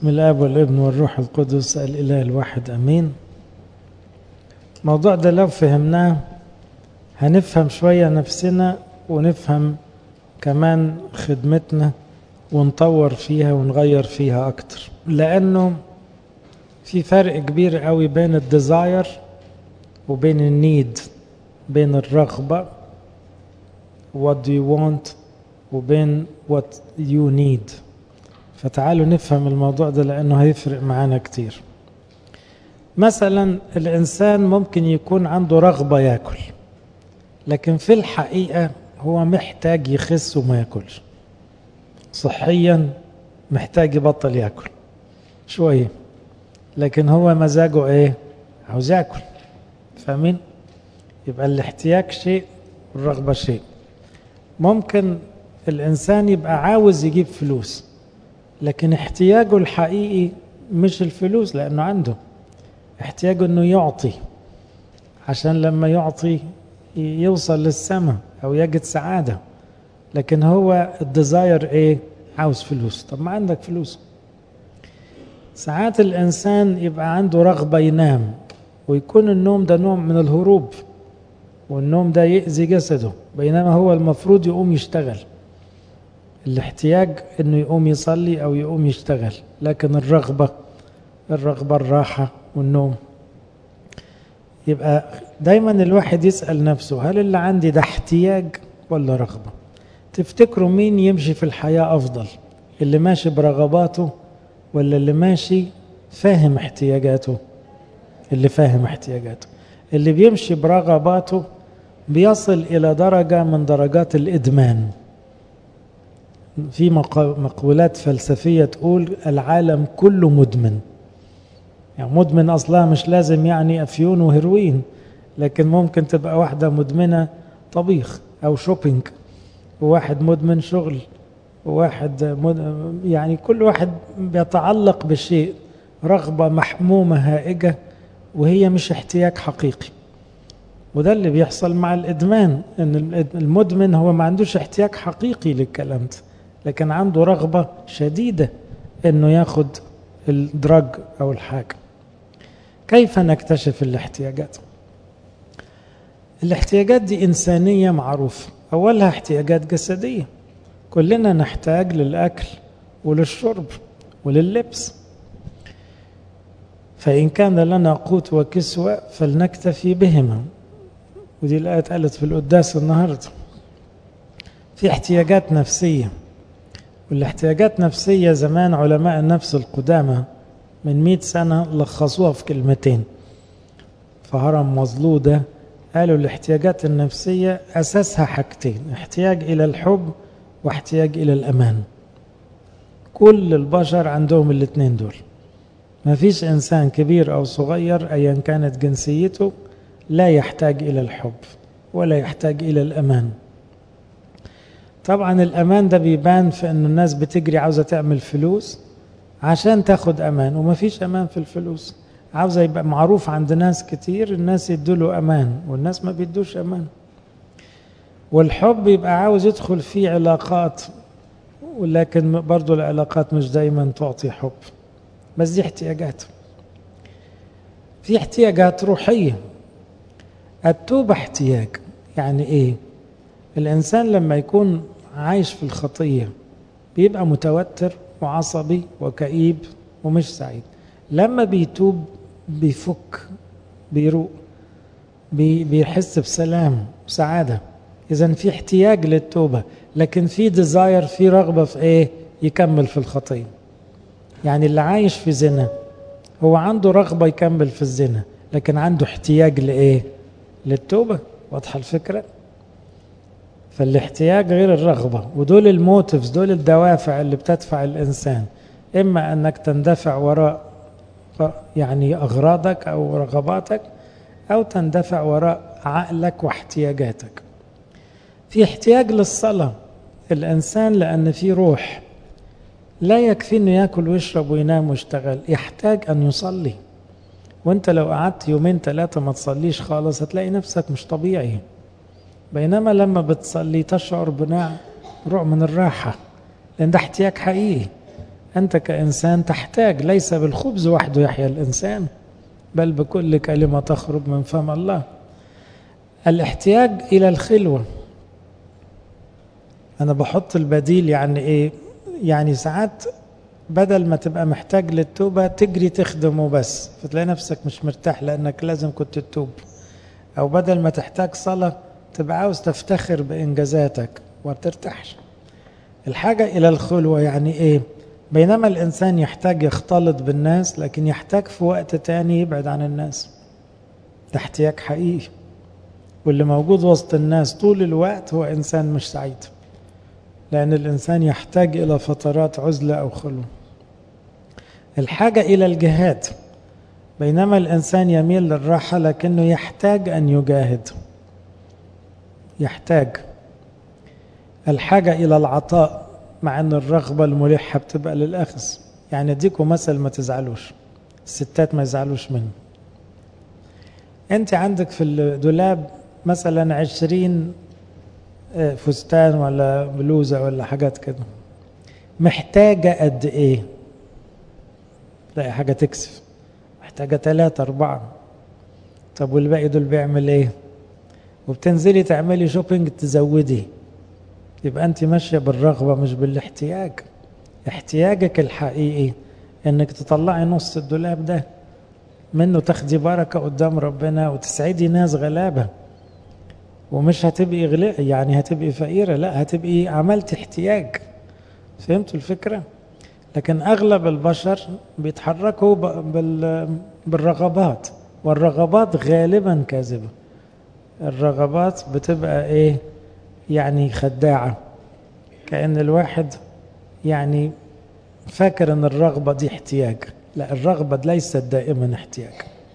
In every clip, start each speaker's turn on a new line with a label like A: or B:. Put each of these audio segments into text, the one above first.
A: بسم الاب والابن والروح القدس الاله الواحد امين الموضوع ده لو فهمناه هنفهم شويه نفسنا ونفهم كمان خدمتنا ونطور فيها ونغير فيها اكتر لانه في فرق كبير قوي بين الديزاير وبين النيد بين الرغبه what do you want وبين what you need فتعالوا نفهم الموضوع ده لأنه هيفرق معانا كتير مثلا الإنسان ممكن يكون عنده رغبة ياكل لكن في الحقيقة هو محتاج يخس وما ياكلش صحيا محتاج يبطل ياكل شوية لكن هو مزاجه ايه عاوز ياكل فاهمين يبقى الاحتياج شيء والرغبة شيء ممكن الإنسان يبقى عاوز يجيب فلوس لكن احتياجه الحقيقي مش الفلوس لأنه عنده احتياجه أنه يعطي عشان لما يعطي يوصل للسماء أو يجد سعادة لكن هو الديزاير ايه عاوز فلوس طب ما عندك فلوس ساعات الإنسان يبقى عنده رغبة ينام ويكون النوم ده نوع من الهروب والنوم ده يأذي جسده بينما هو المفروض يقوم يشتغل الاحتياج انه يقوم يصلي او يقوم يشتغل لكن الرغبة الرغبة الراحة والنوم يبقى دايما الواحد يسأل نفسه هل اللي عندي ده احتياج ولا رغبة تفتكروا مين يمشي في الحياة أفضل اللي ماشي برغباته ولا اللي ماشي فاهم احتياجاته اللي فاهم احتياجاته اللي بيمشي برغباته بيصل إلى درجة من درجات الإدمان في مقولات فلسفية تقول العالم كله مدمن يعني مدمن أصلها مش لازم يعني أفيون وهيروين لكن ممكن تبقى واحدة مدمنة طبيخ أو شوبينج وواحد مدمن شغل وواحد مد... يعني كل واحد بيتعلق بشيء رغبة محمومة هائجة وهي مش احتياج حقيقي وده اللي بيحصل مع الإدمان إن المدمن هو ما عندوش احتياج حقيقي للكلام ده لكن عنده رغبة شديدة إنه ياخد الدرج أو الحاجة كيف نكتشف الاحتياجات الاحتياجات دي إنسانية معروفة أولها احتياجات جسدية كلنا نحتاج للأكل وللشرب ولللبس فإن كان لنا قوت وكسوة فلنكتفي بهما ودي الآية اتقالت في القداس النهاردة في احتياجات نفسية والاحتياجات نفسية زمان علماء النفس القدامى من مئة سنة لخصوها في كلمتين فهرم مظلو ده قالوا الاحتياجات النفسية أساسها حاجتين احتياج إلى الحب واحتياج إلى الأمان كل البشر عندهم الاثنين دول ما فيش إنسان كبير أو صغير أيا كانت جنسيته لا يحتاج إلى الحب ولا يحتاج إلى الأمان طبعا الأمان ده بيبان في أن الناس بتجري عاوزة تعمل فلوس عشان تاخد أمان وما فيش أمان في الفلوس عاوزة يبقى معروف عند ناس كتير الناس يدوله أمان والناس ما بيدوش أمان والحب يبقى عاوز يدخل فيه علاقات ولكن برضو العلاقات مش دايما تعطي حب بس دي احتياجات في احتياجات روحية التوبة احتياج يعني ايه الانسان لما يكون عايش في الخطية بيبقى متوتر وعصبي وكئيب ومش سعيد لما بيتوب بيفك بيروق بي بيحس بسلام وسعادة إذا في احتياج للتوبة لكن في ديزاير في رغبة في إيه يكمل في الخطية يعني اللي عايش في زنا هو عنده رغبة يكمل في الزنا لكن عنده احتياج لإيه للتوبة واضحة الفكرة فالاحتياج غير الرغبة ودول الموتيفز دول الدوافع اللي بتدفع الإنسان إما أنك تندفع وراء يعني أغراضك أو رغباتك أو تندفع وراء عقلك واحتياجاتك في احتياج للصلاة الإنسان لأن في روح لا يكفي أنه يأكل ويشرب وينام ويشتغل يحتاج أن يصلي وانت لو قعدت يومين ثلاثة ما تصليش خالص هتلاقي نفسك مش طبيعي بينما لما بتصلي تشعر بنوع من الراحة لأن ده احتياج حقيقي أنت كإنسان تحتاج ليس بالخبز وحده يحيا الإنسان بل بكل كلمة تخرج من فم الله الاحتياج إلى الخلوة أنا بحط البديل يعني إيه يعني ساعات بدل ما تبقى محتاج للتوبة تجري تخدمه بس فتلاقي نفسك مش مرتاح لأنك لازم كنت تتوب أو بدل ما تحتاج صلاة تبقى عاوز تفتخر بإنجازاتك وترتاحش الحاجة إلى الخلوة يعني إيه بينما الإنسان يحتاج يختلط بالناس لكن يحتاج في وقت تاني يبعد عن الناس ده احتياج حقيقي واللي موجود وسط الناس طول الوقت هو إنسان مش سعيد لأن الإنسان يحتاج إلى فترات عزلة أو خلوة الحاجة إلى الجهاد بينما الإنسان يميل للراحة لكنه يحتاج أن يجاهد يحتاج الحاجة إلى العطاء مع أن الرغبة الملحة بتبقى للأخذ يعني أديكم مثل ما تزعلوش الستات ما يزعلوش منه أنت عندك في الدولاب مثلا عشرين فستان ولا بلوزة ولا حاجات كده محتاجة قد إيه تلاقي حاجة تكسف محتاجة ثلاثة أربعة طب والباقي دول بيعمل إيه وبتنزلي تعملي شوبينج تزودي يبقى أنت ماشية بالرغبة مش بالاحتياج احتياجك الحقيقي انك تطلعي نص الدولاب ده منه تاخدي بركة قدام ربنا وتسعدي ناس غلابة ومش هتبقي غلاء يعني هتبقي فقيرة لا هتبقي عملت احتياج فهمتوا الفكرة لكن أغلب البشر بيتحركوا بالرغبات والرغبات غالبا كاذبة الرغبات بتبقى ايه يعني خداعة كأن الواحد يعني فاكر ان الرغبة دي احتياج لا الرغبة ليست دائما احتياج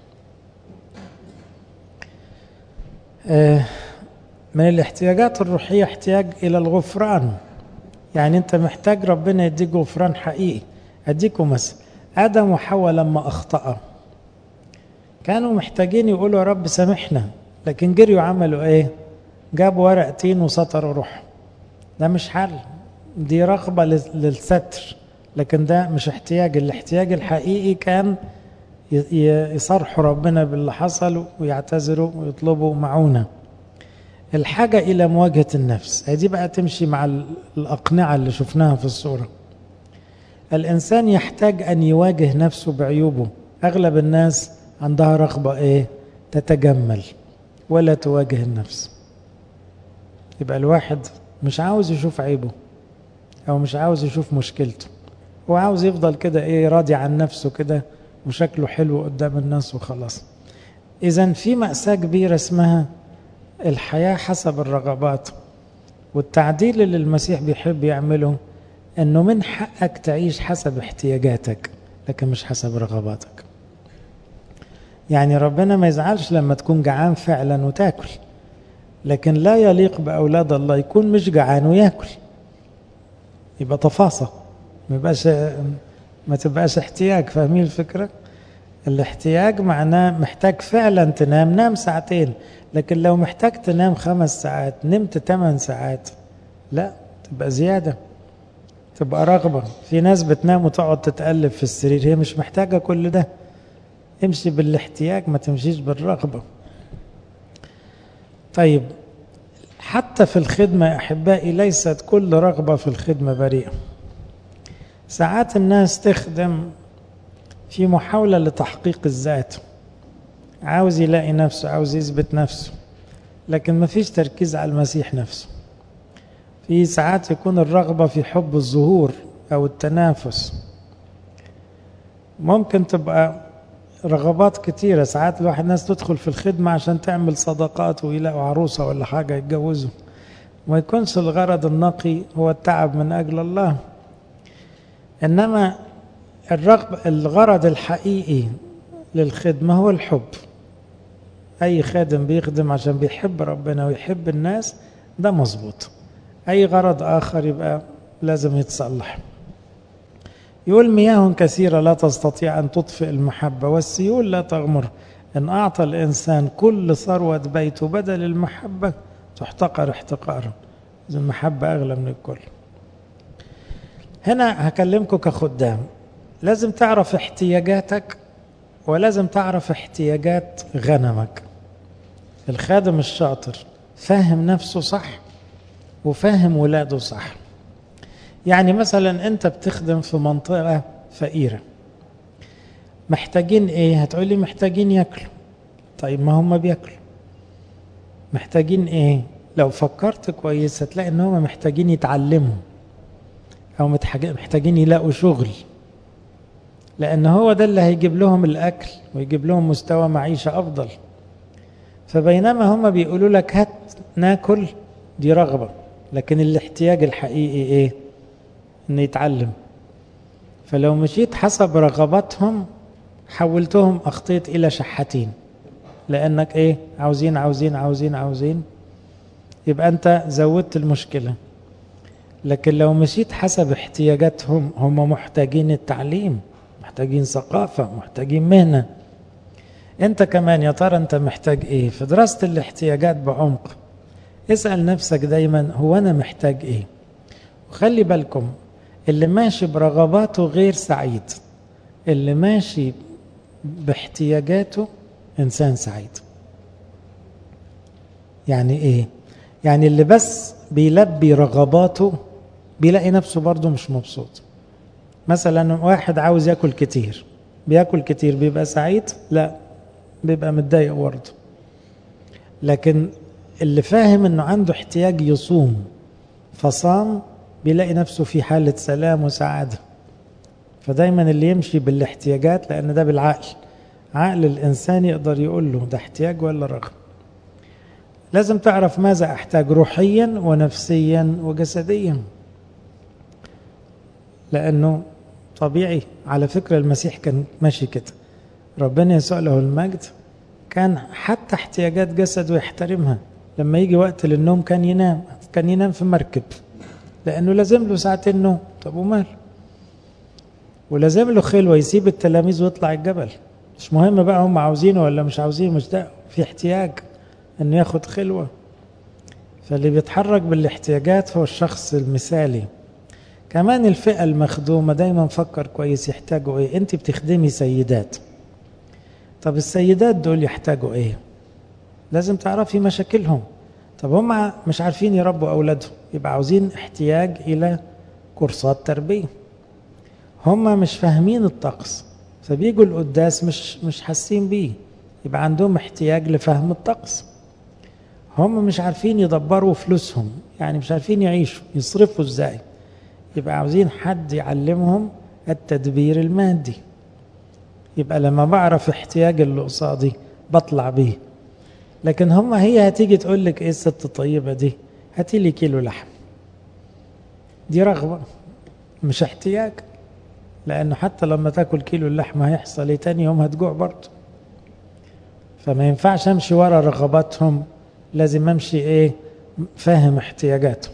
A: من الاحتياجات الروحية احتياج إلى الغفران يعني أنت محتاج ربنا يديك غفران حقيقي أديكم مثل آدم وحواء لما أخطأ كانوا محتاجين يقولوا يا رب سامحنا لكن جريوا عملوا إيه جابوا ورقتين وسطروا روح ده مش حل دي رغبة للستر لكن ده مش احتياج الاحتياج الحقيقي كان يصرحوا ربنا باللي حصل ويعتذروا ويطلبوا معونة الحاجة إلى مواجهة النفس دي بقى تمشي مع الأقنعة اللي شفناها في الصورة الإنسان يحتاج أن يواجه نفسه بعيوبه أغلب الناس عندها رغبة إيه تتجمل ولا تواجه النفس يبقى الواحد مش عاوز يشوف عيبه أو مش عاوز يشوف مشكلته هو عاوز يفضل كده إيه راضي عن نفسه كده وشكله حلو قدام الناس وخلاص إذا في مأساة كبيرة اسمها الحياة حسب الرغبات والتعديل اللي المسيح بيحب يعمله أنه من حقك تعيش حسب احتياجاتك لكن مش حسب رغباتك يعني ربنا ما يزعلش لما تكون جعان فعلا وتاكل لكن لا يليق بأولاد الله يكون مش جعان وياكل يبقى تفاصة ما يبقاش ما تبقاش احتياج فاهمين الفكرة الاحتياج معناه محتاج فعلا تنام نام ساعتين لكن لو محتاج تنام خمس ساعات نمت ثمان ساعات لا تبقى زيادة تبقى رغبة في ناس بتنام وتقعد تتقلب في السرير هي مش محتاجة كل ده امشي بالاحتياج ما تمشيش بالرغبة طيب حتى في الخدمة يا أحبائي ليست كل رغبة في الخدمة بريئة ساعات الناس تخدم في محاولة لتحقيق الذات عاوز يلاقي نفسه عاوز يثبت نفسه لكن ما فيش تركيز على المسيح نفسه في ساعات يكون الرغبة في حب الظهور أو التنافس ممكن تبقى رغبات كتيرة ساعات الواحد ناس تدخل في الخدمة عشان تعمل صداقات ويلاقوا عروسة ولا حاجة يتجوزوا ما يكونش الغرض النقي هو التعب من أجل الله إنما الرغبة الغرض الحقيقي للخدمة هو الحب أي خادم بيخدم عشان بيحب ربنا ويحب الناس ده مظبوط أي غرض آخر يبقى لازم يتصلح يقول مياه كثيرة لا تستطيع أن تطفئ المحبة والسيول لا تغمر إن أعطى الإنسان كل ثروة بيته بدل المحبة تحتقر احتقارا المحبة أغلى من الكل هنا هكلمكم كخدام لازم تعرف احتياجاتك ولازم تعرف احتياجات غنمك الخادم الشاطر فاهم نفسه صح وفاهم ولاده صح يعني مثلا انت بتخدم في منطقة فقيرة محتاجين ايه هتقولي محتاجين ياكلوا طيب ما هم بياكلوا محتاجين ايه لو فكرت كويس هتلاقي ان هم محتاجين يتعلموا او محتاجين يلاقوا شغل لان هو ده اللي هيجيب لهم الاكل ويجيب لهم مستوى معيشة افضل فبينما هم بيقولوا لك هات ناكل دي رغبة لكن الاحتياج الحقيقي ايه ان يتعلم فلو مشيت حسب رغباتهم حولتهم اخطيت الى شحاتين لانك ايه عاوزين عاوزين عاوزين عاوزين يبقى انت زودت المشكلة لكن لو مشيت حسب احتياجاتهم هم محتاجين التعليم محتاجين ثقافة محتاجين مهنة انت كمان يا ترى انت محتاج ايه في دراسة الاحتياجات بعمق اسأل نفسك دايما هو انا محتاج ايه وخلي بالكم اللي ماشي برغباته غير سعيد اللي ماشي باحتياجاته انسان سعيد يعني ايه يعني اللي بس بيلبي رغباته بيلاقي نفسه برضه مش مبسوط مثلا واحد عاوز ياكل كتير بياكل كتير بيبقى سعيد لا بيبقى متضايق برضه لكن اللي فاهم انه عنده احتياج يصوم فصام بيلاقي نفسه في حالة سلام وسعادة فدايما اللي يمشي بالاحتياجات لأن ده بالعقل عقل الإنسان يقدر يقول له ده احتياج ولا رغم لازم تعرف ماذا أحتاج روحيا ونفسيا وجسديا لأنه طبيعي على فكرة المسيح كان ماشي كده ربنا يسوع له المجد كان حتى احتياجات جسده يحترمها لما يجي وقت للنوم كان ينام كان ينام في مركب لأنه لازم له ساعتين نوم طب ومال ولازم له خلوة يسيب التلاميذ ويطلع الجبل مش مهم بقى هم عاوزينه ولا مش عاوزينه مش ده في احتياج انه ياخد خلوة فاللي بيتحرك بالاحتياجات هو الشخص المثالي كمان الفئة المخدومة دايما فكر كويس يحتاجوا ايه انت بتخدمي سيدات طب السيدات دول يحتاجوا ايه لازم تعرفي مشاكلهم طب هم مش عارفين يربوا اولادهم يبقى عاوزين احتياج الى كورسات تربيه هم مش فاهمين الطقس فبيجوا القداس مش مش حاسين بيه يبقى عندهم احتياج لفهم الطقس هم مش عارفين يدبروا فلوسهم يعني مش عارفين يعيشوا يصرفوا ازاي يبقى عاوزين حد يعلمهم التدبير المادي يبقى لما بعرف احتياج اللي قصادي بطلع بيه لكن هم هي هتيجي تقول لك ايه الست الطيبه دي هاتي لي كيلو لحم دي رغبه مش احتياج لانه حتى لما تاكل كيلو اللحمه هيحصل ايه تاني يوم هتجوع برضه فما ينفعش امشي ورا رغباتهم لازم امشي ايه فاهم احتياجاتهم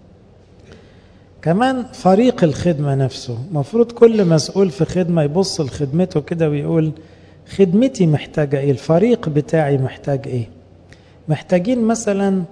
A: كمان فريق الخدمة نفسه مفروض كل مسؤول في خدمة يبص لخدمته كده ويقول خدمتي محتاجة ايه الفريق بتاعي محتاج ايه محتاجين مثلا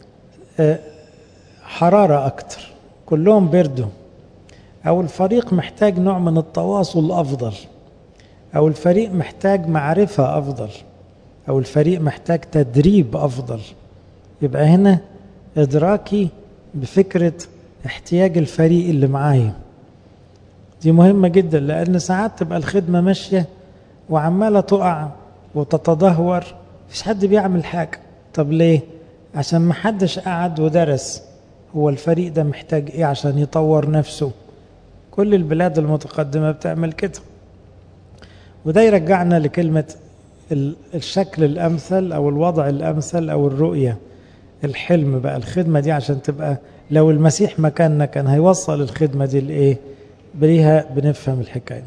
A: حرارة اكتر كلهم بردوا او الفريق محتاج نوع من التواصل افضل او الفريق محتاج معرفة افضل او الفريق محتاج تدريب افضل يبقى هنا ادراكي بفكرة احتياج الفريق اللي معايا دي مهمة جدا لان ساعات تبقى الخدمة ماشية وعمالة تقع وتتدهور مفيش حد بيعمل حاجة طب ليه عشان ما حدش قعد ودرس هو الفريق ده محتاج ايه عشان يطور نفسه كل البلاد المتقدمة بتعمل كده وده يرجعنا لكلمة الشكل الأمثل أو الوضع الأمثل أو الرؤية الحلم بقى الخدمة دي عشان تبقى لو المسيح مكاننا كان هيوصل الخدمة دي لإيه بليها بنفهم الحكاية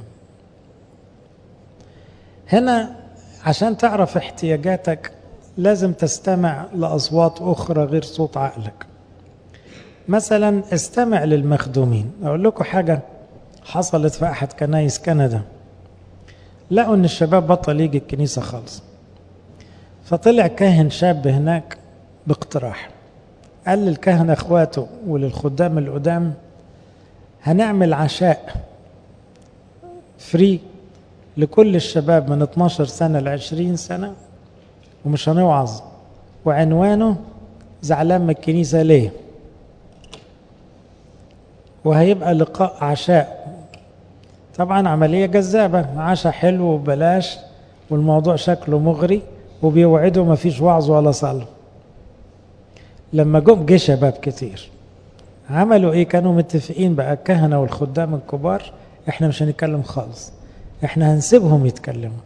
A: هنا عشان تعرف احتياجاتك لازم تستمع لأصوات أخرى غير صوت عقلك مثلا استمع للمخدومين أقول لكم حاجة حصلت في أحد كنايس كندا لقوا ان الشباب بطل يجي الكنيسة خالص فطلع كاهن شاب هناك باقتراح قال للكهنة اخواته وللخدام القدام هنعمل عشاء فري لكل الشباب من 12 سنة ل 20 سنة ومش هنوعظ وعنوانه زعلان من الكنيسة ليه وهيبقى لقاء عشاء طبعا عملية جذابة عشاء حلو وبلاش والموضوع شكله مغري وبيوعدوا ما فيش وعظ ولا صلاة لما جم جه شباب كتير عملوا ايه كانوا متفقين بقى الكهنة والخدام الكبار احنا مش هنتكلم خالص احنا هنسيبهم يتكلموا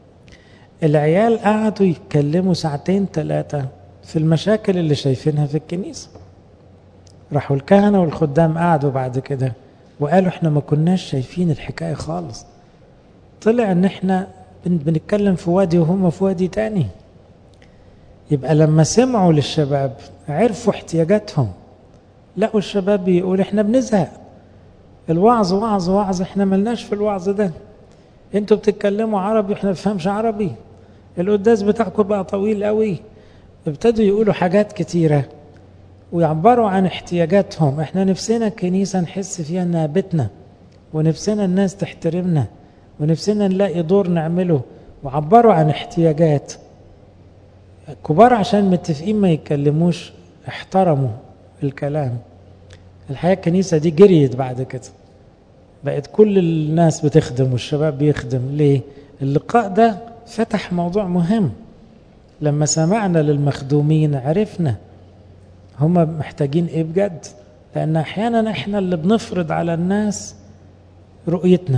A: العيال قعدوا يتكلموا ساعتين ثلاثة في المشاكل اللي شايفينها في الكنيسة راحوا الكهنة والخدام قعدوا بعد كده وقالوا احنا ما كناش شايفين الحكاية خالص طلع ان احنا بنتكلم في وادي وهم في وادي تاني يبقى لما سمعوا للشباب عرفوا احتياجاتهم لقوا الشباب بيقول احنا بنزهق الوعظ وعظ وعظ احنا ملناش في الوعظ ده انتوا بتتكلموا عربي احنا بنفهمش عربي القداس بتاعكم بقى طويل قوي ابتدوا يقولوا حاجات كتيره ويعبروا عن احتياجاتهم احنا نفسنا الكنيسه نحس فيها انها بيتنا ونفسنا الناس تحترمنا ونفسنا نلاقي دور نعمله وعبروا عن احتياجات كبار عشان متفقين ما يتكلموش احترموا الكلام الحقيقه الكنيسه دي جريت بعد كده بقت كل الناس بتخدم والشباب بيخدم ليه اللقاء ده فتح موضوع مهم لما سمعنا للمخدومين عرفنا هم محتاجين ايه بجد لان احيانا احنا اللي بنفرض على الناس رؤيتنا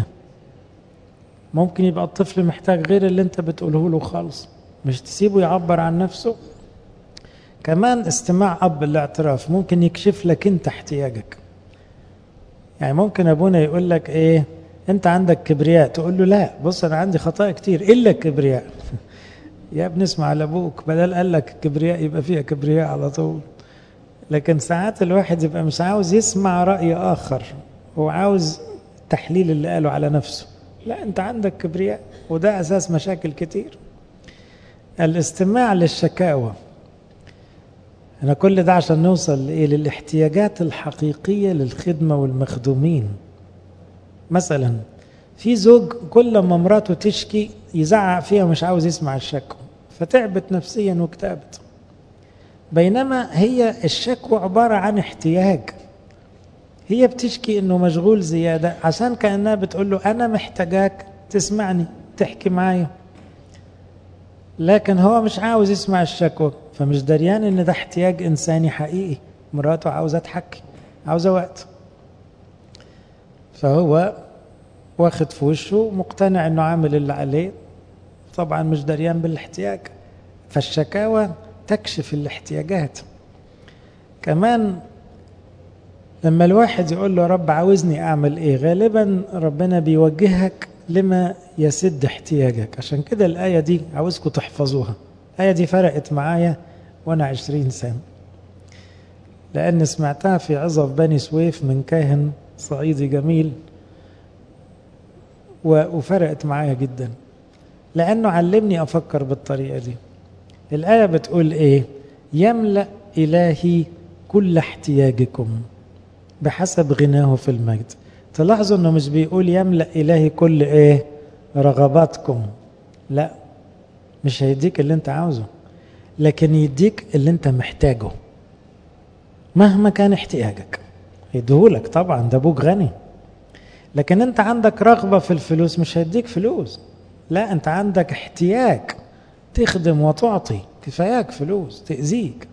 A: ممكن يبقى الطفل محتاج غير اللي انت بتقوله له خالص مش تسيبه يعبر عن نفسه كمان استماع اب الاعتراف ممكن يكشف لك انت احتياجك يعني ممكن ابونا يقول لك ايه انت عندك كبرياء تقول له لا بص انا عندي خطايا كتير الا الكبرياء يا ابني اسمع لابوك بدل قال لك كبرياء يبقى فيها كبرياء على طول لكن ساعات الواحد يبقى مش عاوز يسمع رأي آخر هو عاوز تحليل اللي قاله على نفسه لا انت عندك كبرياء وده اساس مشاكل كتير الاستماع للشكاوى انا كل ده عشان نوصل لايه للاحتياجات الحقيقيه للخدمه والمخدومين مثلا في زوج كل ما مراته تشكي يزعق فيها مش عاوز يسمع الشكوى فتعبت نفسيا واكتئبت بينما هي الشكوى عباره عن احتياج هي بتشكي انه مشغول زياده عشان كانها بتقول له انا محتاجاك تسمعني تحكي معايا لكن هو مش عاوز يسمع الشكوى فمش دريان ان ده احتياج انساني حقيقي مراته عاوزه تحكي عاوزه وقت فهو واخد في وشه مقتنع انه عامل اللي عليه طبعا مش دريان بالاحتياج فالشكاوى تكشف الاحتياجات كمان لما الواحد يقول له يا رب عاوزني اعمل ايه غالبا ربنا بيوجهك لما يسد احتياجك عشان كده الآية دي عاوزكم تحفظوها الآية دي فرقت معايا وأنا عشرين سنة لأن سمعتها في عظة في بني سويف من كاهن صعيدي جميل وفرقت معايا جدا لأنه علمني أفكر بالطريقة دي الآية بتقول إيه يملأ إلهي كل احتياجكم بحسب غناه في المجد تلاحظوا انه مش بيقول يملا الهي كل ايه رغباتكم لا مش هيديك اللي انت عاوزه لكن يديك اللي انت محتاجه مهما كان احتياجك يديهولك طبعا ده ابوك غني لكن انت عندك رغبه في الفلوس مش هيديك فلوس لا انت عندك احتياج تخدم وتعطي كفاياك فلوس تاذيك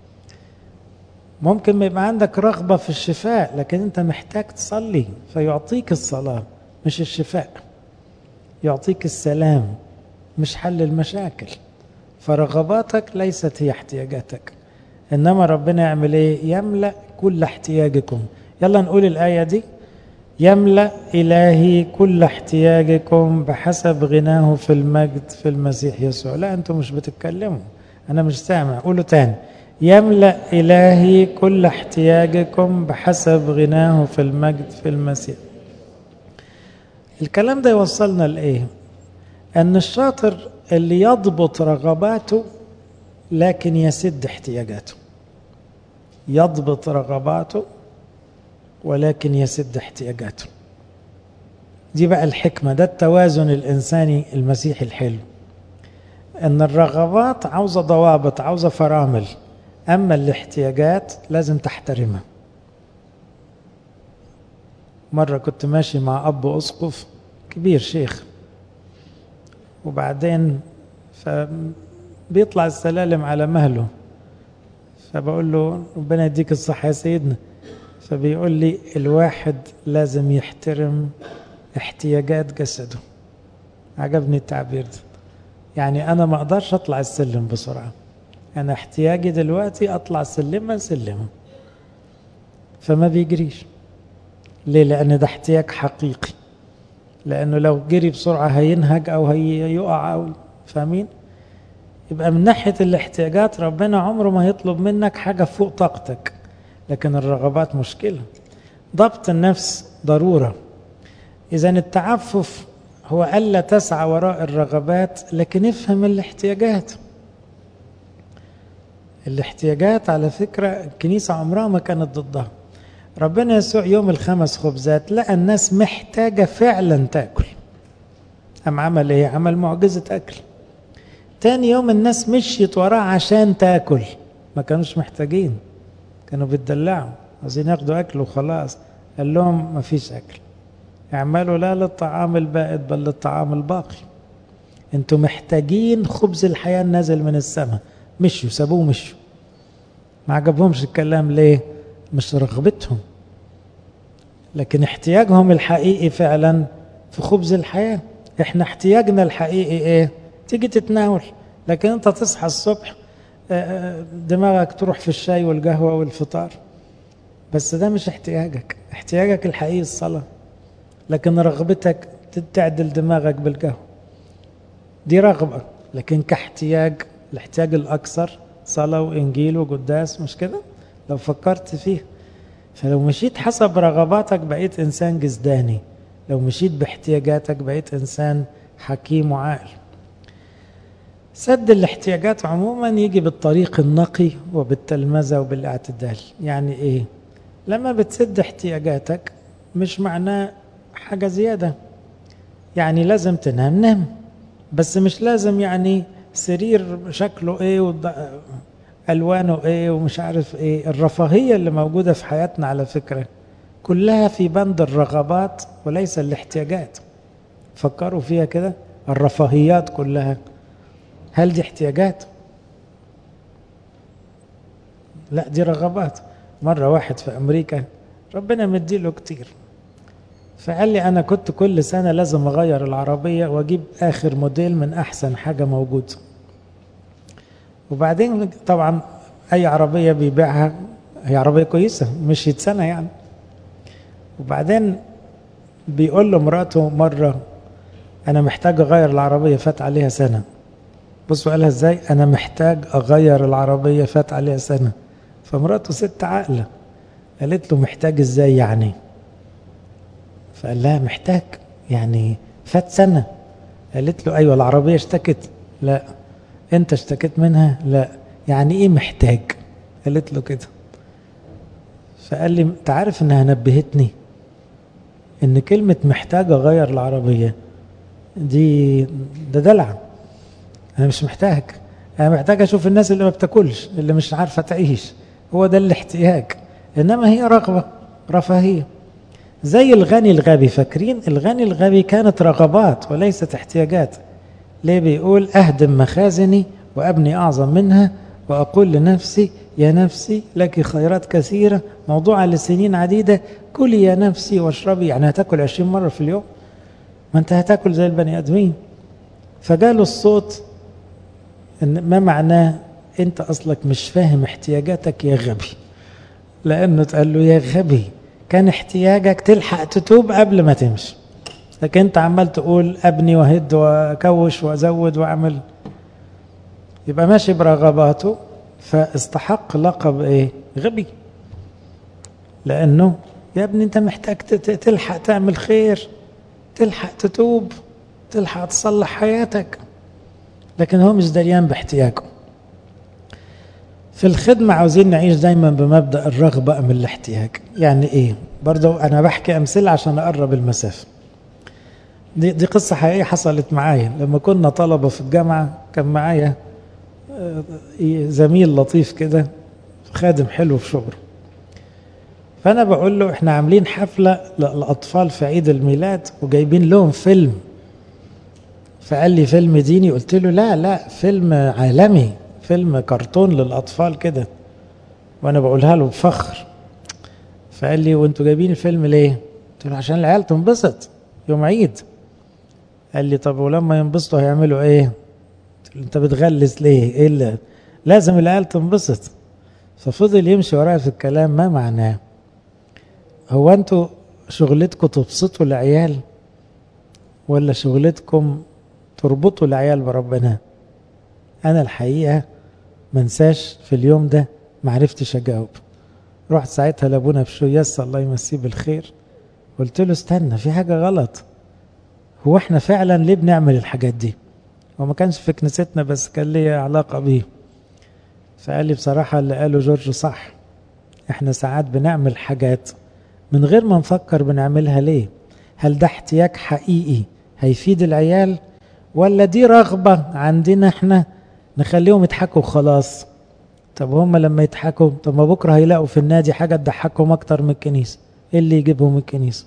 A: ممكن ما يبقى عندك رغبة في الشفاء لكن أنت محتاج تصلي فيعطيك الصلاة مش الشفاء يعطيك السلام مش حل المشاكل فرغباتك ليست هي احتياجاتك إنما ربنا يعمل إيه يملأ كل احتياجكم يلا نقول الآية دي يملأ إلهي كل احتياجكم بحسب غناه في المجد في المسيح يسوع لا أنتم مش بتتكلموا أنا مش سامع قولوا تاني يملأ إلهي كل احتياجكم بحسب غناه في المجد في المسيح الكلام ده يوصلنا لإيه أن الشاطر اللي يضبط رغباته لكن يسد احتياجاته يضبط رغباته ولكن يسد احتياجاته دي بقى الحكمة ده التوازن الإنساني المسيحي الحلو ان الرغبات عاوزة ضوابط عاوزة فرامل اما الاحتياجات لازم تحترمها مرة كنت ماشي مع اب اسقف كبير شيخ وبعدين فبيطلع السلالم على مهله فبقول له ربنا يديك الصحة يا سيدنا فبيقول لي الواحد لازم يحترم احتياجات جسده عجبني التعبير ده يعني انا ما اقدرش اطلع السلم بسرعه انا احتياجي دلوقتي اطلع سلمه سلمه فما بيجريش ليه لان ده احتياج حقيقي لانه لو جري بسرعه هينهج او هيقع او فاهمين يبقى من ناحيه الاحتياجات ربنا عمره ما هيطلب منك حاجه فوق طاقتك لكن الرغبات مشكله ضبط النفس ضروره اذا التعفف هو ألا تسعى وراء الرغبات لكن افهم الاحتياجات الاحتياجات على فكرة الكنيسة عمرها ما كانت ضدها ربنا يسوع يوم الخمس خبزات لقى الناس محتاجة فعلا تاكل أم عمل ايه عمل معجزة أكل تاني يوم الناس مشيت وراه عشان تاكل ما كانوش محتاجين كانوا بيتدلعوا عايزين ياخدوا أكل وخلاص قال لهم ما فيش أكل اعملوا لا للطعام البائد بل للطعام الباقي انتوا محتاجين خبز الحياة نازل من السماء مشوا سابوه مشوا ما عجبهمش الكلام ليه مش رغبتهم لكن احتياجهم الحقيقي فعلا في خبز الحياة احنا احتياجنا الحقيقي ايه تيجي تتناول لكن انت تصحى الصبح دماغك تروح في الشاي والقهوة والفطار بس ده مش احتياجك احتياجك الحقيقي الصلاه لكن رغبتك تعدل دماغك بالقهوة دي رغبة لكن كاحتياج الاحتياج الأكثر صلاة وإنجيل وقداس مش كده لو فكرت فيه فلو مشيت حسب رغباتك بقيت إنسان جزداني لو مشيت باحتياجاتك بقيت إنسان حكيم وعاقل سد الاحتياجات عموما يجي بالطريق النقي وبالتلمذة وبالاعتدال يعني ايه لما بتسد احتياجاتك مش معناه حاجة زيادة يعني لازم تنام نام بس مش لازم يعني سرير شكله ايه الوانه ايه ومش عارف ايه الرفاهية اللي موجودة في حياتنا على فكرة كلها في بند الرغبات وليس الاحتياجات فكروا فيها كده الرفاهيات كلها هل دي احتياجات لا دي رغبات مرة واحد في أمريكا ربنا مديله كتير فقال لي أنا كنت كل سنة لازم أغير العربية وأجيب آخر موديل من أحسن حاجة موجودة وبعدين طبعا أي عربية بيبيعها هي عربية كويسة مشيت سنة يعني وبعدين بيقول له مراته مرة أنا محتاج أغير العربية فات عليها سنة بصوا قالها إزاي أنا محتاج أغير العربية فات عليها سنة فمراته ست عاقلة قالت له محتاج إزاي يعني فقال لها محتاج يعني فات سنة قالت له أيوة العربية اشتكت لا أنت اشتكيت منها لا يعني إيه محتاج قالت له كده فقال لي انت عارف انها نبهتني ان كلمة محتاج اغير العربية دي ده دلع انا مش محتاج انا محتاج اشوف الناس اللي ما بتاكلش اللي مش عارفة تعيش هو ده الاحتياج انما هي رغبة رفاهية زي الغني الغبي فاكرين الغني الغبي كانت رغبات وليست احتياجات ليه بيقول اهدم مخازني وابني اعظم منها واقول لنفسي يا نفسي لك خيرات كثيرة موضوعة لسنين عديدة كلي يا نفسي واشربي يعني هتاكل عشرين مرة في اليوم ما انت هتاكل زي البني ادمين فجاله الصوت ان ما معناه انت اصلك مش فاهم احتياجاتك يا غبي لانه تقال له يا غبي كان احتياجك تلحق تتوب قبل ما تمشي لكن انت عمال تقول ابني وهد واكوش وازود واعمل يبقى ماشي برغباته فاستحق لقب ايه غبي لانه يا ابني انت محتاج تلحق تعمل خير تلحق تتوب تلحق تصلح حياتك لكن هو مش دريان باحتياجه في الخدمة عاوزين نعيش دايما بمبدأ الرغبة أم الاحتياج يعني إيه برضو أنا بحكي أمثلة عشان أقرب المسافة دي, دي قصة حقيقية حصلت معايا لما كنا طلبة في الجامعة كان معايا زميل لطيف كده خادم حلو في شغله فأنا بقول له إحنا عاملين حفلة للأطفال في عيد الميلاد وجايبين لهم فيلم فقال لي فيلم ديني قلت له لا لا فيلم عالمي فيلم كرتون للأطفال كده وأنا بقولها له بفخر فقال لي وانتوا جايبين الفيلم ليه؟ قلت له عشان العيال تنبسط يوم عيد قال لي طب ولما ينبسطوا هيعملوا ايه؟ قلت له انت بتغلس ليه؟ ايه اللي لازم العيال تنبسط ففضل يمشي ورايا في الكلام ما معناه هو انتوا شغلتكم تبسطوا العيال ولا شغلتكم تربطوا العيال بربنا انا الحقيقه منساش في اليوم ده معرفتش اجاوب رحت ساعتها لابونا بشويس الله يمسيه بالخير قلت له استنى في حاجه غلط هو احنا فعلا ليه بنعمل الحاجات دي هو ما كانش في كنيستنا بس كان ليا علاقه بيه فقال لي بصراحه اللي قاله جورج صح احنا ساعات بنعمل حاجات من غير ما نفكر بنعملها ليه هل ده احتياج حقيقي هيفيد العيال ولا دي رغبة عندنا احنا نخليهم يضحكوا خلاص طب هم لما يضحكوا طب ما بكرة هيلاقوا في النادي حاجة تضحكهم أكتر من الكنيسة إيه اللي يجيبهم الكنيسة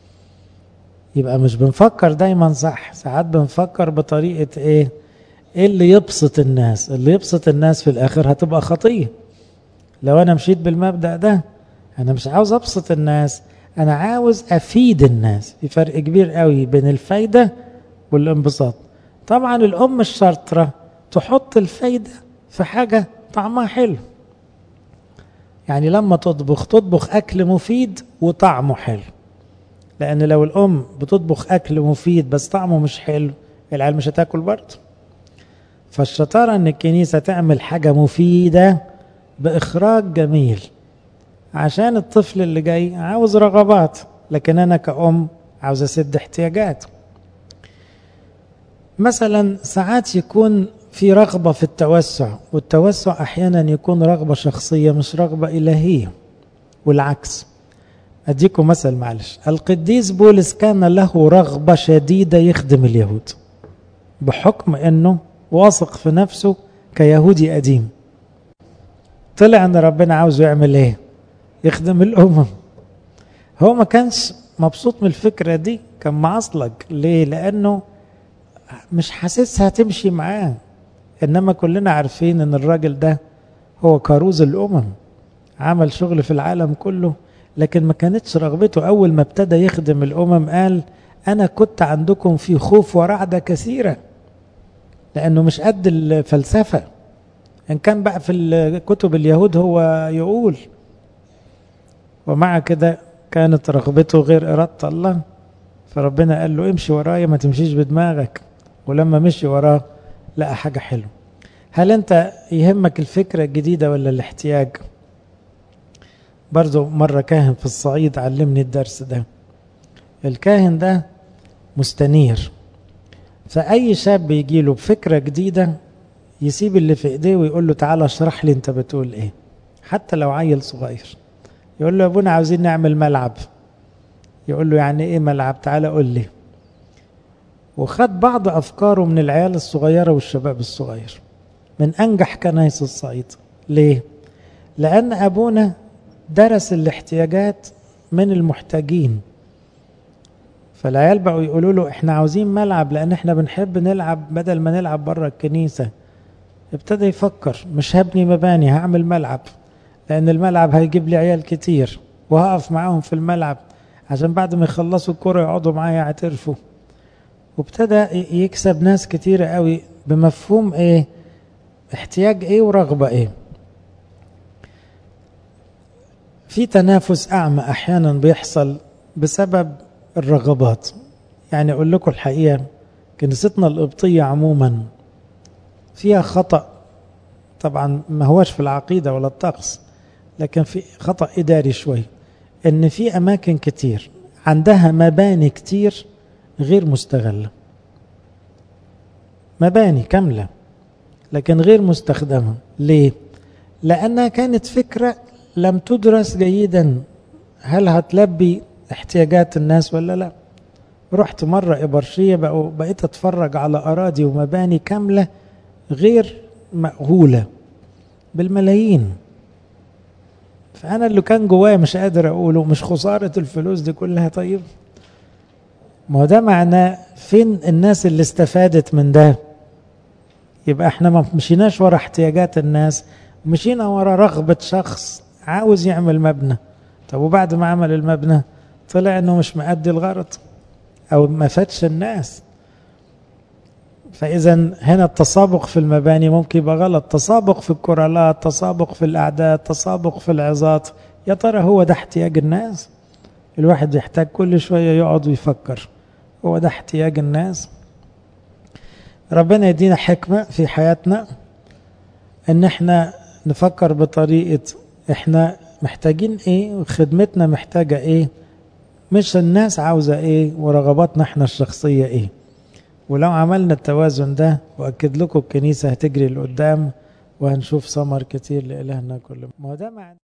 A: يبقى مش بنفكر دايما صح ساعات بنفكر بطريقة إيه إيه اللي يبسط الناس اللي يبسط الناس في الآخر هتبقى خطية لو أنا مشيت بالمبدأ ده أنا مش عاوز أبسط الناس أنا عاوز أفيد الناس في فرق كبير قوي بين الفايدة والانبساط طبعا الأم الشاطرة تحط الفايدة في حاجة طعمها حلو يعني لما تطبخ تطبخ أكل مفيد وطعمه حلو لأن لو الأم بتطبخ أكل مفيد بس طعمه مش حلو العيال مش هتاكل برضه فالشطارة إن الكنيسة تعمل حاجة مفيدة بإخراج جميل عشان الطفل اللي جاي عاوز رغبات لكن أنا كأم عاوز أسد احتياجات مثلا ساعات يكون في رغبة في التوسع والتوسع أحيانا يكون رغبة شخصية مش رغبة إلهية والعكس أديكم مثل معلش القديس بولس كان له رغبة شديدة يخدم اليهود بحكم أنه واثق في نفسه كيهودي قديم طلع أن ربنا عاوزه يعمل إيه يخدم الأمم هو ما كانش مبسوط من الفكرة دي كان معصلج ليه لأنه مش حاسسها تمشي معاه انما كلنا عارفين ان الراجل ده هو كاروز الامم عمل شغل في العالم كله لكن ما كانتش رغبته اول ما ابتدى يخدم الامم قال انا كنت عندكم في خوف ورعدة كثيرة لانه مش قد الفلسفة ان كان بقى في كتب اليهود هو يقول ومع كده كانت رغبته غير إرادة الله فربنا قال له امشي ورايا ما تمشيش بدماغك ولما مشي وراه لقى حاجة حلوة هل انت يهمك الفكرة الجديدة ولا الاحتياج برضو مرة كاهن في الصعيد علمني الدرس ده الكاهن ده مستنير فأي شاب يجي له بفكرة جديدة يسيب اللي في ايديه ويقول له تعالى اشرح لي انت بتقول ايه حتى لو عيل صغير يقول له يا ابونا عاوزين نعمل ملعب يقول له يعني ايه ملعب تعالى قول لي وخد بعض افكاره من العيال الصغيره والشباب الصغير من انجح كنايس الصعيد ليه لان ابونا درس الاحتياجات من المحتاجين فالعيال بقوا يقولوا له احنا عاوزين ملعب لان احنا بنحب نلعب بدل ما نلعب بره الكنيسه ابتدى يفكر مش هبني مباني هعمل ملعب لان الملعب هيجيب لي عيال كتير وهقف معاهم في الملعب عشان بعد ما يخلصوا الكرة يقعدوا معايا يعترفوا وابتدى يكسب ناس كتيرة قوي بمفهوم ايه احتياج ايه ورغبة ايه في تنافس اعمى احيانا بيحصل بسبب الرغبات يعني اقول لكم الحقيقة كنيستنا القبطية عموما فيها خطأ طبعا ما هوش في العقيدة ولا الطقس لكن في خطأ إداري شوي إن في أماكن كتير عندها مباني كتير غير مستغلة مباني كاملة لكن غير مستخدمة ليه؟ لأنها كانت فكرة لم تدرس جيدا هل هتلبي احتياجات الناس ولا لا رحت مرة إبرشية بقوا بقيت أتفرج على أراضي ومباني كاملة غير مأهولة بالملايين فأنا اللي كان جوايا مش قادر أقوله مش خسارة الفلوس دي كلها طيب ما هو ده معناه فين الناس اللي استفادت من ده يبقى احنا ما مشيناش ورا احتياجات الناس مشينا ورا رغبة شخص عاوز يعمل مبنى طب وبعد ما عمل المبنى طلع انه مش مأدي الغرض او ما فاتش الناس فاذا هنا التسابق في المباني ممكن يبقى غلط تسابق في الكرالات تسابق في الاعداد تسابق في العظات يا ترى هو ده احتياج الناس الواحد يحتاج كل شويه يقعد ويفكر هو ده احتياج الناس ربنا يدينا حكمه في حياتنا ان احنا نفكر بطريقه احنا محتاجين ايه وخدمتنا محتاجه ايه مش الناس عاوزه ايه ورغباتنا احنا الشخصيه ايه ولو عملنا التوازن ده واكد لكم الكنيسه هتجري لقدام وهنشوف ثمر كتير لالهنا كل ما هو ده معنى